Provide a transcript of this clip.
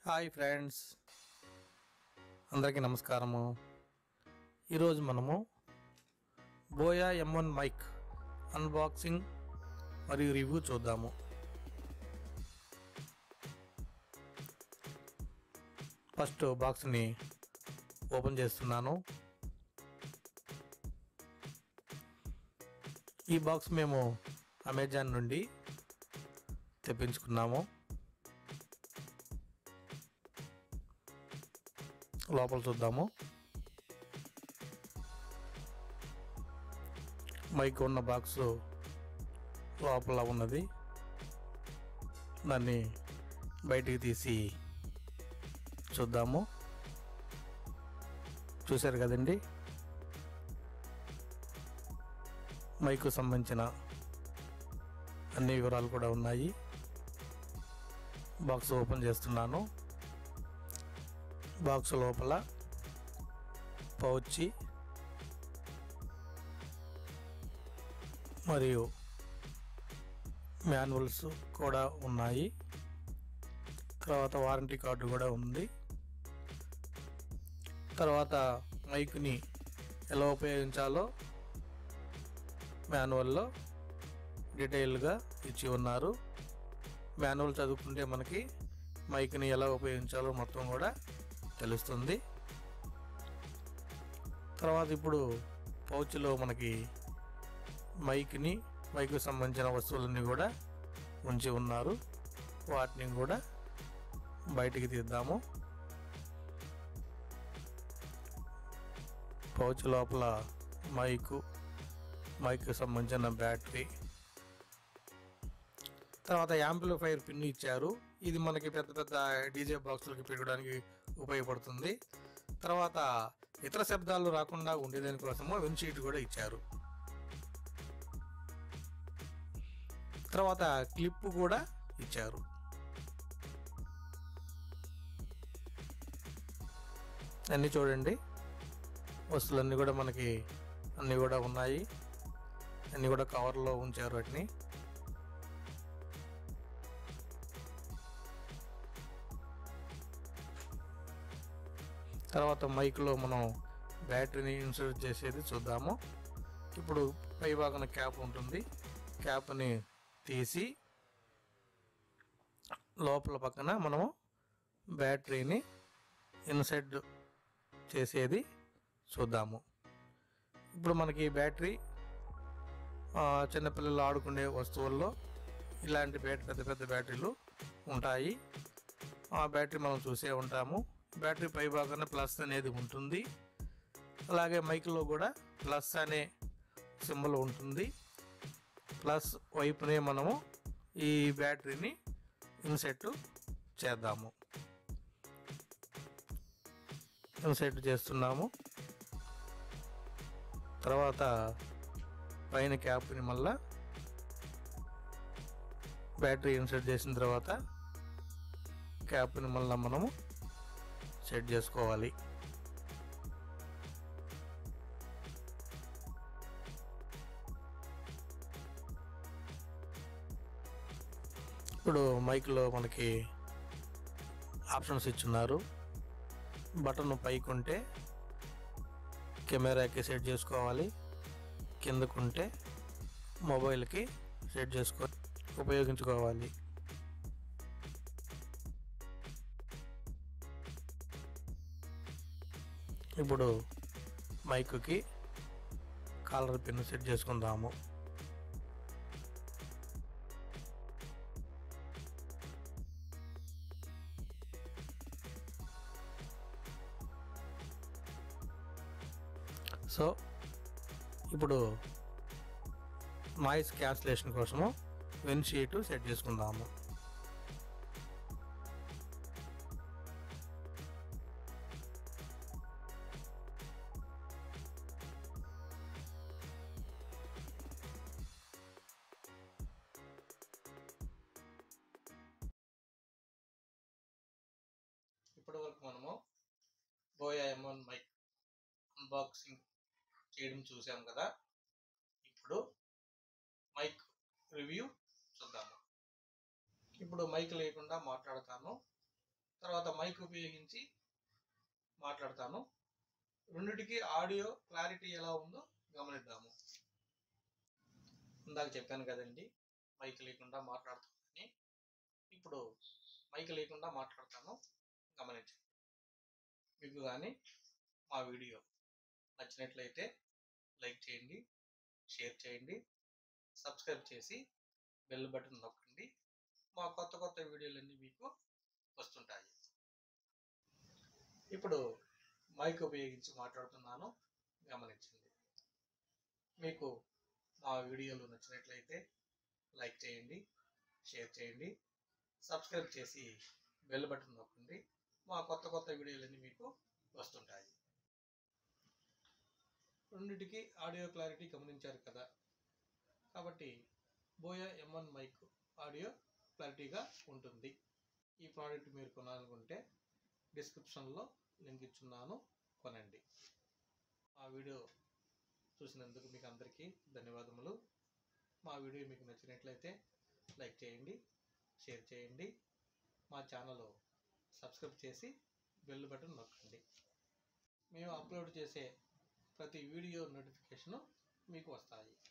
hi friends అందరికీ నమస్కారము ఈరోజు మనము Boya M one mic unboxing మరియు రివ్యూ చూద్దాము ఫస్ట్ బాక్స్ని ఓపెన్ చేస్తున్నాను ఈ బాక్స్ మేము అమెజాన్ నుండి తెప్పించుకున్నాము లోపల చూద్దాము మైక్ ఉన్న బాక్స్ లోపల ఉన్నది దాన్ని బయటికి తీసి చూద్దాము చూశారు కదండి మైకు సంబంధించిన అన్ని వివరాలు కూడా ఉన్నాయి బాక్స్ ఓపెన్ చేస్తున్నాను బాక్స్ లోపల పౌచి మరియు మాన్యువల్స్ కూడా ఉన్నాయి తర్వాత వారంటీ కార్డు కూడా ఉంది తర్వాత మైక్ని ఎలా ఉపయోగించాలో మాన్యువల్లో డీటెయిల్గా ఇచ్చి ఉన్నారు మాన్యువల్ చదువుకుంటే మనకి మైక్ని ఎలా ఉపయోగించాలో మొత్తం కూడా తెలుస్తుంది తర్వాత ఇప్పుడు పౌచ్లో మనకి మైక్ని మైక్కి సంబంధించిన వస్తువులన్నీ కూడా ఉంచి ఉన్నారు వాటిని కూడా బయటికి తీద్దాము పౌచ్ లోపల మైకు మైక్కి సంబంధించిన బ్యాటరీ తర్వాత యాంప్లిఫైర్ పిన్ ఇచ్చారు ఇది మనకి పెద్ద పెద్ద డీజే బాక్సులకి పెట్టడానికి ఉపయోగపడుతుంది తర్వాత ఇతర శబ్దాలు రాకుండా ఉండేదాని కోసము విన్ షీట్ కూడా ఇచ్చారు తర్వాత క్లిప్ కూడా ఇచ్చారు అన్నీ చూడండి వస్తువులన్నీ కూడా మనకి అన్నీ కూడా ఉన్నాయి అన్నీ కూడా కవర్లో ఉంచారు వాటిని తర్వాత మైక్లో మనం బ్యాటరీని ఇన్సర్ట్ చేసేది చూద్దాము ఇప్పుడు పై భాగన క్యాప్ ఉంటుంది క్యాప్ని తీసి లోపల పక్కన మనము బ్యాటరీని ఇన్సెట్ చేసేది చూద్దాము ఇప్పుడు మనకి బ్యాటరీ ఆ, చిన్నపిల్లలు ఆడుకునే వస్తువుల్లో ఇలాంటి బ్యాట పెద్ద పెద్ద బ్యాటరీలు ఉంటాయి ఆ బ్యాటరీ మనం చూసే ఉంటాము బ్యాటరీ పై భాగాన ప్లస్ అనేది ఉంటుంది అలాగే మైక్లో కూడా ప్లస్ అనే సింబల్ ఉంటుంది ప్లస్ వైపునే మనము ఈ బ్యాటరీని ఇన్సెట్ చేద్దాము ఇన్సెట్ చేస్తున్నాము తర్వాత పైన క్యాప్ని మళ్ళా బ్యాటరీ ఇన్సెట్ చేసిన తర్వాత క్యాప్ని మళ్ళీ మనము సెట్ చేసుకోవాలి ఇప్పుడు మైక్లో మనకి ఆప్షన్స్ ఇచ్చున్నారు బటన్ పైకి ఉంటే కెమెరాకి సెట్ చేసుకోవాలి కిందకుంటే మొబైల్కి సెట్ చేసుకో ఉపయోగించుకోవాలి ఇప్పుడు మైక్కి కాలర్ పిన్ సెట్ చేసుకుందాము సో ఇప్పుడు నాయిస్ క్యాన్సిలేషన్ కోసము విన్ షీట్ సెట్ చేసుకుందాము ఇప్పటి వరకు మనము బోయా ఎంఎన్ మైక్ అన్బాక్సింగ్ చేయడం చూసాం కదా ఇప్పుడు మైక్ రివ్యూ చూద్దాము ఇప్పుడు మైక్ లేకుండా మాట్లాడతాను తర్వాత మైక్ ఉపయోగించి మాట్లాడతాను రెండిటికి ఆడియో క్లారిటీ ఎలా ఉందో గమనిద్దాము ఇందాక చెప్పాను కదండి మైక్ లేకుండా మాట్లాడుతానని ఇప్పుడు మైక్ లేకుండా మాట్లాడతాను గమనించండి మీకు కానీ మా వీడియో నచ్చినట్లయితే లైక్ చేయండి షేర్ చేయండి సబ్స్క్రైబ్ చేసి బెల్ బటన్ నొక్కండి మా కొత్త కొత్త వీడియోలన్నీ మీకు వస్తుంటాయి ఇప్పుడు మైక్ ఉపయోగించి మాట్లాడుతున్నాను గమనించండి మీకు మా వీడియోలు నచ్చినట్లయితే లైక్ చేయండి షేర్ చేయండి సబ్స్క్రైబ్ చేసి బెల్ బటన్ నొక్కండి మా కొత్త కొత్త వీడియోలన్నీ మీకు వస్తుంటాయి రెండిటికి ఆడియో క్లారిటీ గమనించారు కదా కాబట్టి బోయా ఎంఎన్ మైక్ ఆడియో క్లారిటీగా ఉంటుంది ఈ ప్రోడక్ట్ మీరు కొనాలనుకుంటే డిస్క్రిప్షన్లో లింక్ ఇచ్చున్నాను కొనండి ఆ వీడియో చూసినందుకు మీకు అందరికీ ధన్యవాదములు మా వీడియో మీకు నచ్చినట్లయితే లైక్ చేయండి షేర్ చేయండి మా ఛానల్ సబ్స్క్రైబ్ చేసి బెల్ బటన్ నొక్కండి మేము అప్లోడ్ చేసే ప్రతి వీడియో నోటిఫికేషను మీకు వస్తాయి